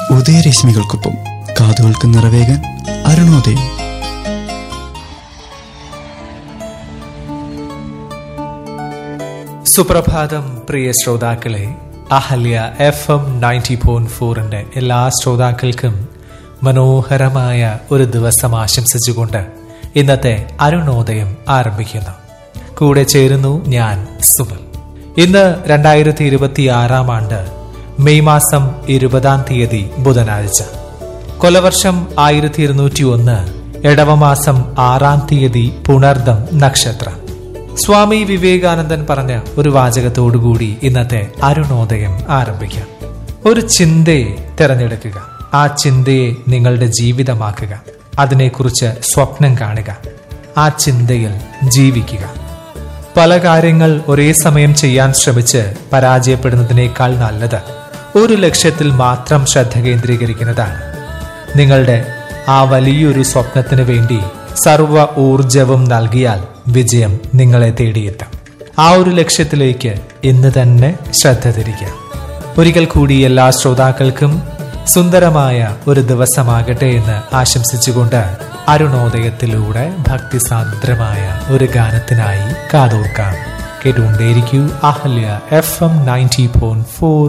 ഉദയരശ്മികൾക്കൊപ്പം കാതുകൾക്ക് നിറവേകാൻ അരുണോദയം സുപ്രഭാതം പ്രിയ ശ്രോതാക്കളെ Ahalya F M ninety point ഫോറിന്റെ എല്ലാ ശ്രോതാക്കൾക്കും മനോഹരമായ ഒരു ദിവസം ആശംസിച്ചുകൊണ്ട് ഇന്നത്തെ അരുണോദയം ആരംഭിക്കുന്നു കൂടെ ചേരുന്നു ഞാൻ സുമൽ ഇന്ന് രണ്ടായിരത്തി ഇരുപത്തി ആറാം ആണ്ട് മെയ് മാസം ഇരുപതാം തീയതി ബുധനാഴ്ച കൊലവർഷം ആയിരത്തി ഇരുന്നൂറ്റി ഒന്ന് ഇടവമാസം ആറാം തീയതി പുണർദം നക്ഷത്രം സ്വാമി വിവേകാനന്ദൻ പറഞ്ഞ ഒരു വാചകത്തോടുകൂടി ഇന്നത്തെ അരുണോദയം ആരംഭിക്കാം ഒരു ചിന്തയെ തിരഞ്ഞെടുക്കുക ആ ചിന്തയെ നിങ്ങളുടെ ജീവിതമാക്കുക അതിനെക്കുറിച്ച് സ്വപ്നം കാണുക ആ ചിന്തയിൽ ജീവിക്കുക പല കാര്യങ്ങൾ ഒരേ സമയം ചെയ്യാൻ ശ്രമിച്ച് പരാജയപ്പെടുന്നതിനേക്കാൾ നല്ലത് ഒരു ലക്ഷ്യത്തിൽ മാത്രം ശ്രദ്ധ കേന്ദ്രീകരിക്കുന്നതാണ് നിങ്ങളുടെ ആ വലിയൊരു സ്വപ്നത്തിന് വേണ്ടി സർവ ഊർജവും നൽകിയാൽ വിജയം നിങ്ങളെ തേടിയെത്തും ആ ഒരു ലക്ഷ്യത്തിലേക്ക് ഇന്ന് തന്നെ ശ്രദ്ധ തിരിക്കുക ഒരിക്കൽ കൂടി എല്ലാ ശ്രോതാക്കൾക്കും സുന്ദരമായ ഒരു ദിവസമാകട്ടെ എന്ന് ആശംസിച്ചുകൊണ്ട് അരുണോദയത്തിലൂടെ ഭക്തിസാന്ദ്രമായ ഒരു ഗാനത്തിനായി കാതോർക്കാം കേട്ടുകൊണ്ടേയിരിക്കൂ Ahalya F M ninety point four